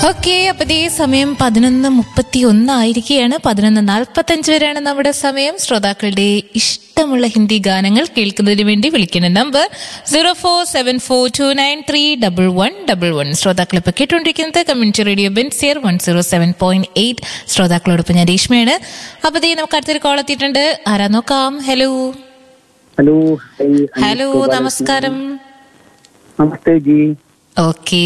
Okay അപ്പൊ ഇതേ സമയം പതിനൊന്ന് മുപ്പത്തി ഒന്നായിരിക്കുകയാണ് പതിനൊന്ന് നാൽപ്പത്തി അഞ്ച് വരെയാണ് നമ്മുടെ സമയം ശ്രോതാക്കളുടെ ഇഷ്ടമുള്ള ഹിന്ദി ഗാനങ്ങൾ കേൾക്കുന്നതിന് വേണ്ടി വിളിക്കുന്ന number zero four seven four two nine three double one double one ശ്രോതാക്കൾ ഇപ്പൊ കേട്ടുകൊണ്ടിരിക്കുന്നത് community radio Benziger one zero seven point eight ശ്രോതാക്കളോടൊപ്പം ഞാൻ രേഷ്മയാണ് അപ്പൊ ഇതേ നമുക്ക് അടുത്തൊരു കോൾ എത്തിയിട്ടുണ്ട് ആരാ നോക്കാം hello hello hi, hello Anil Gopalakrishnan. നമസ്കാരം നമസ്തേ ജി ഓക്കെ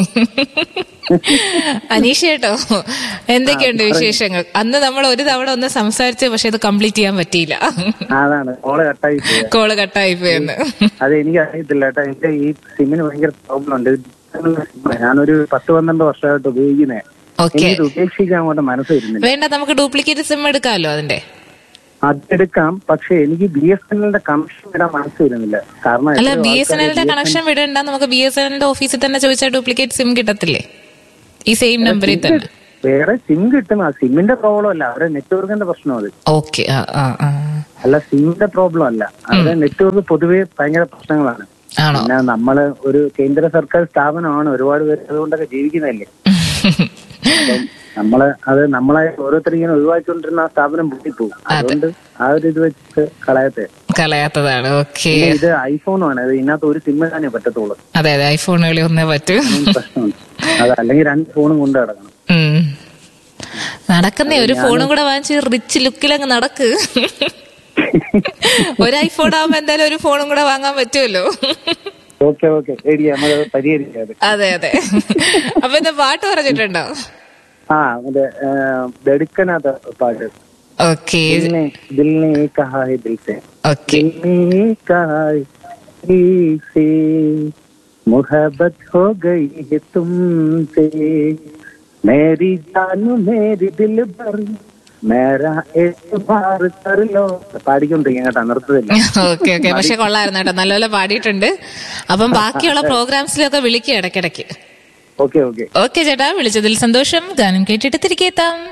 അനീഷ് കേട്ടോ എന്തൊക്കെയുണ്ട് വിശേഷങ്ങൾ അന്ന് നമ്മൾ ഒരു തവണ ഒന്ന് സംസാരിച്ചു പക്ഷെ ഇത് കംപ്ലീറ്റ് ചെയ്യാൻ പറ്റിയില്ല അതാണ് കോള് കട്ടായി പോയി കോള് കട്ടായി പോയെന്ന് അത് എനിക്ക് അറിയത്തില്ല കേട്ടോ എന്റെ ഈ സിമ്മിന് ഭയങ്കര പ്രോബ്ലം ഉണ്ട് ഞാനൊരു പത്ത് പന്ത്രണ്ട് വർഷമായിട്ട് ഉപയോഗിക്കുന്നേ ഓക്കെ എനിക്കിത് ഉപേക്ഷിക്കാൻ അങ്ങോട്ട് മനസ്സ് വരുന്നില്ല വേണ്ട നമുക്ക് ഡ്യൂപ്ലിക്കേറ്റ് സിം എടുക്കാമല്ലോ അതിന്റെ അതെടുക്കാം പക്ഷെ എനിക്ക് ബി എസ് എൻ എല്ലിന്റെ കണക്ഷൻ ഇടാൻ മനസ്സ് വരുന്നില്ല കാരണം അല്ല എത്രയോ ബി എസ് എൻ ആൾക്കാര് എല്ലിന്റെ കണക്ഷൻ വിടണ്ട നമുക്ക് ബി എസ് എൻ എല്ലിന്റെ ഓഫീസിൽ തന്നെ ചോദിച്ചാൽ ഡ്യൂപ്ലിക്കേറ്റ് സിം കിട്ടത്തില്ലേ ഈ സെയിം നമ്പറിൽ തന്നെ വേറെ സിം കിട്ടും ആ സിമ്മിന്റെ പ്രോബ്ലം അല്ല അവരുടെ നെറ്റ്വർക്കിന്റെ പ്രശ്നം അത് ഓക്കെ ആ ആ ആ അല്ല സിമ്മിന്റെ പ്രോബ്ലം അല്ല അവരുടെ നെറ്റ്വർക്ക് പൊതുവെ ഭയങ്കര പ്രശ്നങ്ങളാണ് ആണോ പിന്നെ നമ്മള് ഒരു കേന്ദ്ര സർക്കാർ സ്ഥാപനമാണ് ഒരുപാട് പേര് അതുകൊണ്ടൊക്കെ ജീവിക്കുന്നതല്ലേ അപ്പം നമ്മള് അത് നമ്മളെ ഓരോരുത്തർ ഇങ്ങനെ ഒഴിവാക്കിക്കൊണ്ടിരുന്ന ആ സ്ഥാപനം പൊട്ടിപ്പോകും അതുകൊണ്ട് ആ ഒരു ഇത് വെച്ചിട്ട് കളയത്തെ കളയാത്തതാണ് ഓക്കെ പിന്നെ ഇത് ഐഫോണാണ് അത് ഇതിനകത്ത് ഒരു സിം ഇടാനേ പറ്റത്തുള്ളൂ അതെ അതെ ഐഫോണുകളിൽ ഒന്നേ പറ്റൂ ഉം, പ്രശ്നമുണ്ട് അത് അല്ലെങ്കിൽ രണ്ട് ഫോണും കൊണ്ട് കിടക്കണം ഉം. നടക്കുന്നേ ഒരു ഫോണും കൂടെ വാങ്ങിച്ച് റിച്ച് ലുക്കിലങ്ങ് നടക്ക് ഒരു ഐഫോൺ ആവുമ്പോ എന്തായാലും ഒരു ഫോണും കൂടെ വാങ്ങാൻ പറ്റുമല്ലോ ഓക്കെ ഓക്കെ ശരി നമ്മളത് പരിഹരിക്കാം അത് അതെ അതെ അപ്പൊ എന്താ പാട്ട് പറഞ്ഞിട്ടുണ്ടോ ആ മറ്റേ വെടുക്കനകത്ത് പാട്ട് ഓക്കെ ദിൽനെ ദിൽനെ കഹാ ഹെ ദിൽ സെ ഓക്കെ दिल में काई से मोहब्बत हो गई है तुमसे मेरी जान मेरी दिल भर मेरा एक बार कर लो പാടിക്കൊണ്ടിരിക്കാം കേട്ടോ നിർത്തത്തില്ല ഓക്കെ ഓക്കെ പക്ഷെ കൊള്ളായിരുന്നു കേട്ടോ നല്ലപോലെ പാടിയിട്ടുണ്ട് അപ്പം ബാക്കിയുള്ള പ്രോഗ്രാംസിലൊക്കെ വിളിക്കുക ഇടയ്ക്കിടയ്ക്ക് ഓക്കെ ഓക്കെ ഓക്കെ ചേട്ടാ വിളിച്ചതിൽ സന്തോഷം ഗാനം കേട്ടിട്ട് തിരികെ എത്താം